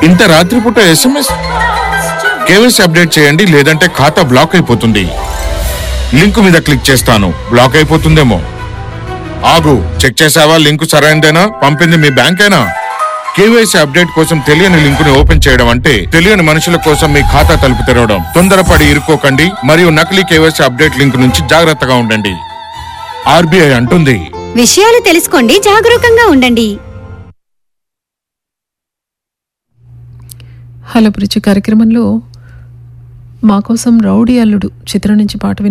ఇంత రాత్రిపూట SMS KYC update చేయండి లేదంటే ఖాతా బ్లాక్ అయిపోతుంది లింక్ మీద క్లిక్ చేస్తాను బ్లాక్ అయిపోతుందేమో ఆగు చెక్ చేసావా లింక్ సరైనదేనా పంపింది మీ బ్యాంకేనా కేవైసీ అప్డేట్ కోసం తెలియని లింకుని ఓపెన్ చేయడం అంటే తెలియని మనుషుల కోసం మీ ఖాతా తలుపు తెరవడం తొందరపడి ఇరుక్కోకండి మరియు నకిలీ కేవైసీ అప్డేట్ లింక్ నుంచి జాగ్రత్తగా ఉండండి ఆర్బీఐ అంటుంది విషయాలు తెలుసుకోండి జాగరూకంగా ఉండండి హలో బ్రిడ్జ్ కార్యక్రమంలో మా కోసం రౌడీ అల్లుడు చిత్రం నుంచి పాట విని